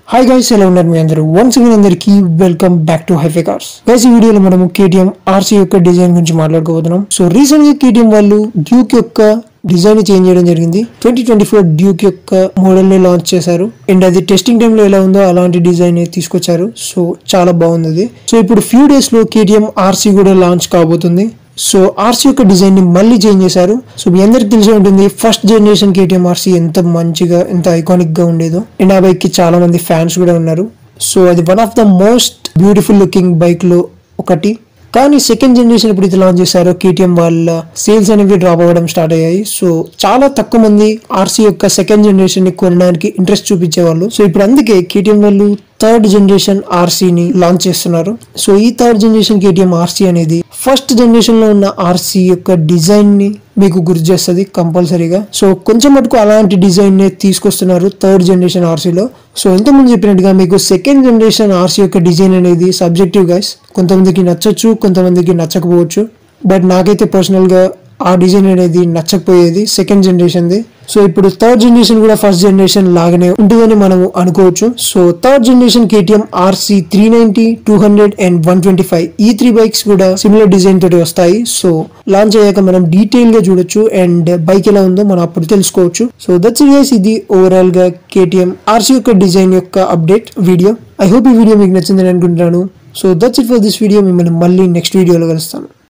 hi guys ఎలా ఉన్నారు మీ అందరూ వన్స్ అగైన్ అందరికి welcome back to hi fi cars guys ఈ వీడియోలో మనము కేటీఎం ఆర్సీ యొక్క డిజైన్ గురించి మాట్లాడుకోబోతున్నాం సో రీసెంట్ గా కేటీఎం వాళ్ళు డ్యూక్ యొక్క డిజైన్ చేంజ్ చేయడం జరిగింది ట్వంటీ ట్వంటీ ఫోర్ డ్యూక్ యొక్క మోడల్ ని లాంచ్ చేశారు అండ్ అది టెస్టింగ్ టైంలో ఎలా ఉందో అలాంటి డిజైన్ తీసుకొచ్చారు సో చాలా బాగుంది అది సో ఇప్పుడు ఫ్యూ డేస్ లో కేటీఎం ఆర్సీ కూడా లాంచ్ కాబోతుంది సో ఆర్సీ యొక్క డిజైన్ ని మళ్ళీ చేంజ్ చేశారు సో మీ అందరికి తెలిసి ఉంటుంది ఫస్ట్ జనరేషన్ కేటీఎం ఆర్సీ ఎంత మంచిగా ఎంత ఐకానిక్ గా ఉండేదో అండ్ ఆ బైక్ కి చాలా మంది ఫ్యాన్స్ కూడా ఉన్నారు సో అది one of the most beautiful looking bike లో ఒకటి కానీ సెకండ్ జనరేషన్ ఎప్పుడైతే లాంచ్ చేశారో కేటీఎం వాళ్ళ సేల్స్ అనేవి డ్రాప్ అవ్వడం స్టార్ట్ అయ్యాయి సో చాలా తక్కువ మంది ఆర్సీ యొక్క సెకండ్ జనరేషన్ ని కొనడానికి ఇంట్రెస్ట్ చూపించేవాళ్ళు సో ఇప్పుడు అందుకే కేటీఎం వాళ్ళు థర్డ్ జనరేషన్ ఆర్సీని లాంచ్ చేస్తున్నారు సో ఈ థర్డ్ జనరేషన్ కేటీఎం ఆర్సీ అనేది ఫస్ట్ జనరేషన్ లో ఉన్న ఆర్సీ యొక్క డిజైన్ ని మీకు గుర్తు చేస్తుంది కంపల్సరీగా సో కొంచెం మటుకు అలాంటి డిజైన్ నే తీసుకొస్తున్నారు థర్డ్ జనరేషన్ ఆర్సీలో సో ఇంతకుముందు చెప్పినట్టుగా మీకు సెకండ్ జనరేషన్ ఆర్సీ యొక్క డిజైన్ అనేది సబ్జెక్టివ్ గైస్ కొంతమందికి నచ్చచ్చు కొంతమందికి నచ్చకపోవచ్చు బట్ నాకైతే పర్సనల్ గా ఆ డిజైన్ అనేది నచ్చకపోయేది సెకండ్ జనరేషన్ది సో ఇప్పుడు థర్డ్ జనరేషన్ కూడా ఫస్ట్ జనరేషన్ లాగానే ఉంటుందని మనం అనుకోవచ్చు so third generation KTM RC three ninety two hundred and one twenty five ఈ త్రీ బైక్స్ కూడా సిమిలర్ డిజైన్ తోటి వస్తాయి సో లాంచ్ అయ్యాక మనం డీటెయిల్ గా చూడొచ్చు అండ్ బైక్ ఎలా ఉందో మనం అప్పుడు తెలుసుకోవచ్చు సో దట్స్ గైస్ ఇది ఓవరాల్ గా కేటీఎం ఆర్సీ యొక్క డిజైన్ యొక్క అప్డేట్ వీడియో ఐ హోప్ ఈ వీడియో మీకు నచ్చిందని అనుకుంటున్నాను so that's it for this video మిమ్మల్ని మళ్ళీ నెక్స్ట్ వీడియోలో కలుస్తాను